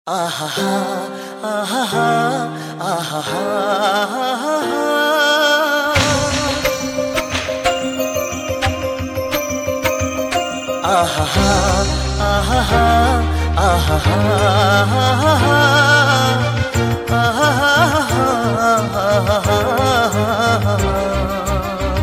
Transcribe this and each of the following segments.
ಆಹಾ ಆಹಾ ಆಹಾ ಆಹಾ ಆಹಾ ಆಹಾ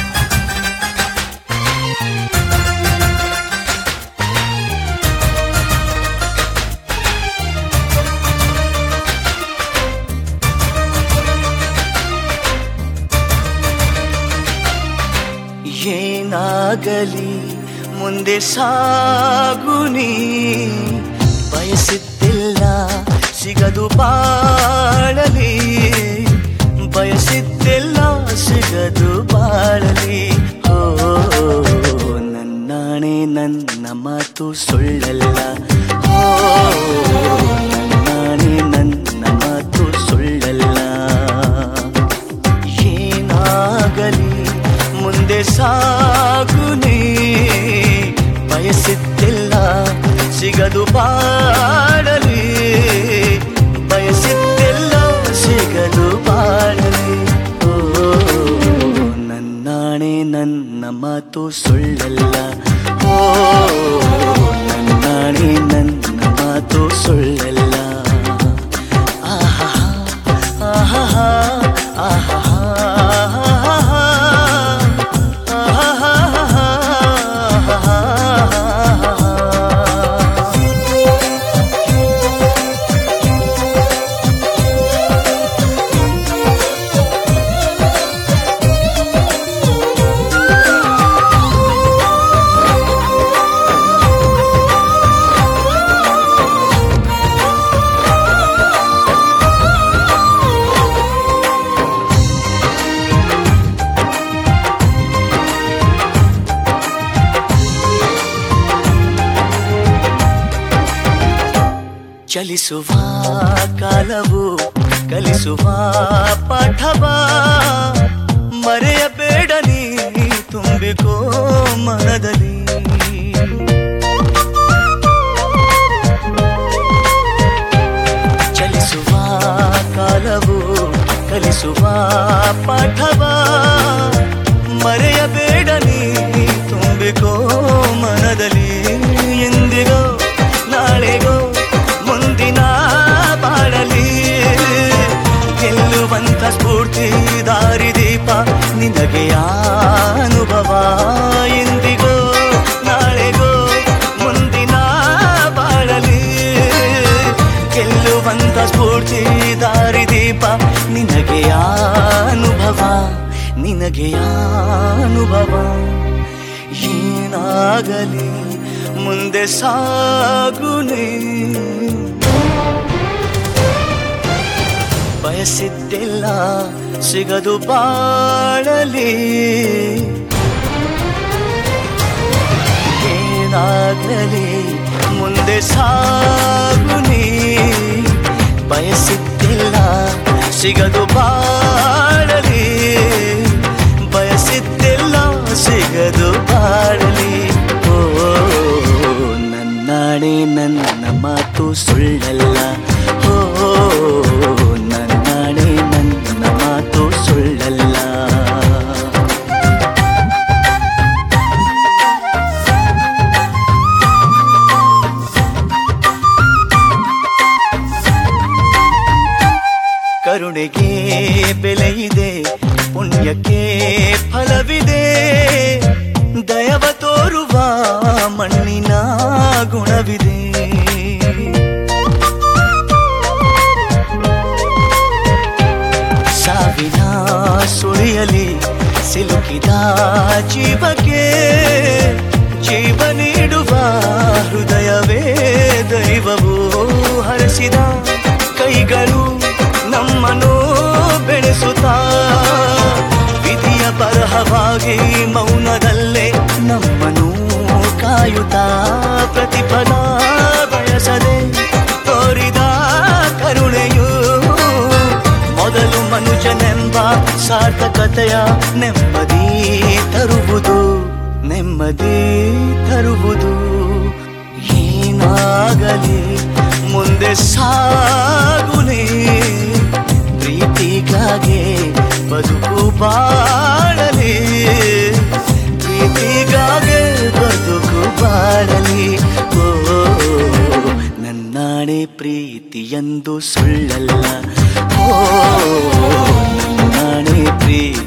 ಏನಾಗಲಿ ಮುಂದೆ ಸಾಗುನಿ ಬಯಸಿದ್ದಿಲ್ಲ ಸಿಗದು ಬಾಳಲಿ ಬಯಸಿದ್ದಿಲ್ಲ ಸಿಗದು ಬಾಳಲಿ ಓ ನನ್ನಾಣೆ ನನ್ನ ಮಾತು ಸುಳ್ಳಲ್ಲ ಓ ನನ್ನಾಣೆ ನನ್ನ ಮಾತು ಸುಳ್ಳಲ್ಲ ಏನಾಗಲಿ ಮುಂದೆ ಸಾಗುನಿ ಬಯಸಿದ್ದಿಲ್ಲ ಸಿಗದು ಬಾಳಲಿ ಬಯಸಿದ್ದಿಲ್ಲ ಸಿಗದು ಬಾಳಲಿ ಓ ನನ್ನಾಣೆ ನನ್ನ ಮಾತು ಸುಳ್ಳಲ್ಲ ಓ ನನ್ನಾಣೆ ನನ್ನ ಮಾತು ಸುಳ್ಳಲ್ಲ ಆಹಾ ಆಹಾ ಆಹಾ ಚಲಿಸುವ ಕಾಲವು ಕಲಿಸುವ ಪಾಠವ ಮರೆಯಬೇಡ ನೀ ತುಂಬಿಕೋ ಮನದಲ್ಲಿ ಚಲಿಸುವ ಕಾಲವು ಕಲಿಸುವ ಪಾಠವ ಮರೆಯಬೇಡ ನೀ ತುಂಬಿಕೋ ಮನದಲ್ಲಿ ಎಂದಿಗೋ ನಾಳೆಗೋ ಮುಂದಿನ ಬಾಳಲಿ ಗೆಲ್ಲುವಂತ ಸ್ಫೂರ್ತಿ ದಾರಿದೀಪ ನಿನಗೆ ಅನುಭವ ಎಂದಿಗೋ ನಾಳೆಗೋ ಮುಂದಿನ ಬಾಳಲಿ ಗೆಲ್ಲುವಂತ ಸ್ಫೂರ್ತಿ ದಾರಿದೀಪ ನಿನಗೆ ಅನುಭವ ನಿನಗೆ ಅನುಭವ ಏನಾಗಲಿ ಮುಂದೆ ಸಾಗುನಿ ಬಯಸಿದ್ದಿಲ್ಲ ಸಿಗದು ಬಾಳಲಿ ಏನಾಗಲಿ ಮುಂದೆ ಸಾಗುನಿ ಬಯಸಿದ್ದಿಲ್ಲ ಸಿಗದು ಬಾಳಲಿ ಬಯಸಿದ್ದಿಲ್ಲ ಸಿಗದು ಬಾಳಲಿ ಓ ನನ್ನಾಣೆ ನನ್ನ ಮಾತು ಸುಳ್ಳಲ್ಲ ಓ ನನ್ನಾಣೆ ನನ್ನ ಮಾತು ಸುಳ್ಳಲ್ಲ ಕರುಣೆಗೆ ಬೆಲೆ ಇದೆ ಪುಣ್ಯಕ್ಕೆ ಫಲವಿದೆ ದಯವ ತೋರುವ ಮಣ್ಣಿನ ಗುಣವಿದೆ ಸಾವಿನ ಸುಳಿಯಲಿ ಸಿಲುಕಿದ ಜೀವಕ್ಕೆ ಜೀವ ನೀಡುವ ಹೃದಯವೇ ದೈವವು ಹರಸಿದ ಕೈಗಳು ನಮ್ಮನ್ನು ಬೆಳೆಸುತ್ತಾ ವಿಧಿಯ ಬರಹವಾಗಿ ಮೌನದಲ್ಲೇ ನಮ್ಮನ್ನು ಕಾಯುತ್ತಾ ಪ್ರತಿಫಲ ಬಯಸದೆ ತೋರಿದ ಕರುಣೆಯು ಮೊದಲು ಮನುಜನೆಂಬ ಸಾರ್ಥಕತೆಯ ನೆಮ್ಮದಿ ತರುವುದು ನೆಮ್ಮದಿ ತರುವುದು ಏನಾಗಲಿ ಮುಂದೆ ಬಾಳಲಿ ಪ್ರೀತಿಗಾಗೆ ಬದುಕು ಬಾಳಲಿ ಓ ನನ್ನಾಣೆ ಪ್ರೀತಿಯಂದು ಸುಳ್ಳಲ್ಲ ಓ ನನ್ನಾಣೆ ಪ್ರೀತಿ